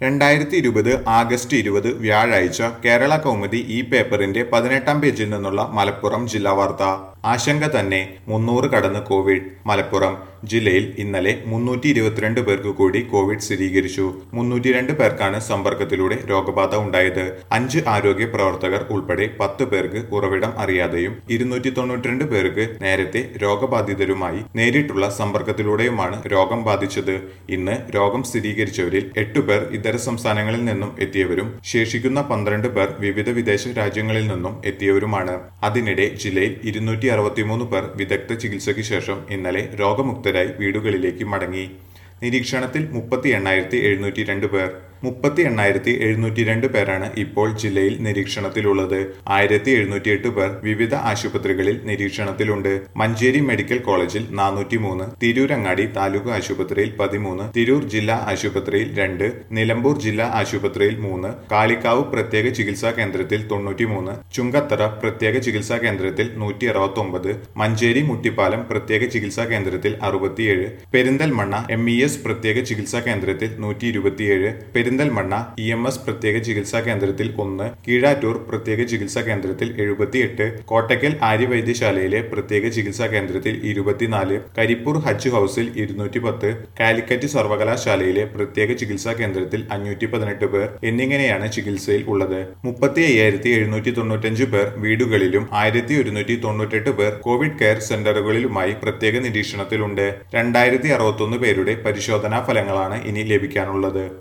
രണ്ടായിരത്തി ഇരുപത് ആഗസ്റ്റ് ഇരുപത് വ്യാഴാഴ്ച കേരള കൗമുദി ഈ പേപ്പറിന്റെ പതിനെട്ടാം പേജിൽ നിന്നുള്ള മലപ്പുറം ജില്ലാ വാർത്ത ആശങ്ക തന്നെ മുന്നൂറ് കടന്ന് കോവിഡ് മലപ്പുറം ജില്ലയിൽ ഇന്നലെ മുന്നൂറ്റി ഇരുപത്തിരണ്ട് പേർക്ക് കൂടി കോവിഡ് സ്ഥിരീകരിച്ചു മുന്നൂറ്റി രണ്ട് പേർക്കാണ് സമ്പർക്കത്തിലൂടെ രോഗബാധ ഉണ്ടായത് അഞ്ച് ആരോഗ്യ പ്രവർത്തകർ ഉൾപ്പെടെ പത്ത് പേർക്ക് ഉറവിടം അറിയാതെയും ഇരുന്നൂറ്റി തൊണ്ണൂറ്റിരണ്ട് പേർക്ക് നേരത്തെ രോഗബാധിതരുമായി നേരിട്ടുള്ള സമ്പർക്കത്തിലൂടെയുമാണ് രോഗം ബാധിച്ചത് ഇന്ന് രോഗം സ്ഥിരീകരിച്ചവരിൽ എട്ടു പേർ ഇതര സംസ്ഥാനങ്ങളിൽ നിന്നും എത്തിയവരും ശേഷിക്കുന്ന പന്ത്രണ്ട് പേർ വിവിധ വിദേശ രാജ്യങ്ങളിൽ നിന്നും എത്തിയവരുമാണ് അതിനിടെ ജില്ലയിൽ ഇരുന്നൂറ്റി അറുപത്തിമൂന്ന് പേർ വിദഗ്ധ ചികിത്സയ്ക്ക് ശേഷം ഇന്നലെ രോഗമുക്തരായി വീടുകളിലേക്ക് മടങ്ങി നിരീക്ഷണത്തിൽ മുപ്പത്തി എണ്ണായിരത്തി എഴുന്നൂറ്റി രണ്ട് പേർ മുപ്പത്തി എണ്ണായിരത്തി എഴുന്നൂറ്റി രണ്ട് പേരാണ് ഇപ്പോൾ ജില്ലയിൽ നിരീക്ഷണത്തിലുള്ളത് ആയിരത്തി എഴുന്നൂറ്റി എട്ട് പേർ വിവിധ ആശുപത്രികളിൽ നിരീക്ഷണത്തിലുണ്ട് മഞ്ചേരി മെഡിക്കൽ കോളേജിൽ നാനൂറ്റി മൂന്ന് തിരൂരങ്ങാടി താലൂക്ക് ആശുപത്രിയിൽ പതിമൂന്ന് തിരൂർ ജില്ലാ ആശുപത്രിയിൽ രണ്ട് നിലമ്പൂർ ജില്ലാ ആശുപത്രിയിൽ മൂന്ന് കാളിക്കാവ് പ്രത്യേക ചികിത്സാ കേന്ദ്രത്തിൽ തൊണ്ണൂറ്റി മൂന്ന് ചുങ്കത്തറ പ്രത്യേക ചികിത്സാ കേന്ദ്രത്തിൽ നൂറ്റി അറുപത്തി ഒമ്പത് മഞ്ചേരി മുട്ടിപ്പാലം പ്രത്യേക ചികിത്സാ കേന്ദ്രത്തിൽ അറുപത്തിയേഴ് പെരിന്തൽമണ്ണ എം ഇ എസ് പ്രത്യേക ചികിത്സാ കേന്ദ്രത്തിൽ നൂറ്റി ഇരുപത്തിയേഴ് പെരിന്തൽമണ്ണ ഇ എം എസ് പ്രത്യേക ചികിത്സാ കേന്ദ്രത്തിൽ ഒന്ന് കീഴാറ്റൂർ പ്രത്യേക ചികിത്സാ കേന്ദ്രത്തിൽ എഴുപത്തിയെട്ട് കോട്ടയ്ക്കൽ ആര്യവൈദ്യശാലയിലെ പ്രത്യേക ചികിത്സാ കേന്ദ്രത്തിൽ ഇരുപത്തിനാല് കരിപ്പൂർ ഹജ്ജ് ഹൌസിൽ ഇരുന്നൂറ്റി പത്ത് കാലിക്കറ്റ് സർവകലാശാലയിലെ പ്രത്യേക ചികിത്സാ കേന്ദ്രത്തിൽ അഞ്ഞൂറ്റി പതിനെട്ട് പേർ എന്നിങ്ങനെയാണ് ചികിത്സയിൽ ഉള്ളത് മുപ്പത്തി അയ്യായിരത്തി എഴുന്നൂറ്റി തൊണ്ണൂറ്റഞ്ച് പേർ വീടുകളിലും ആയിരത്തി ഒരുന്നൂറ്റി തൊണ്ണൂറ്റെട്ട് പേർ കോവിഡ് കെയർ സെന്ററുകളിലുമായി പ്രത്യേക നിരീക്ഷണത്തിലുണ്ട് രണ്ടായിരത്തി അറുപത്തൊന്ന് പേരുടെ പരിശോധനാ ഫലങ്ങളാണ് ഇനി ലഭിക്കാനുള്ളത്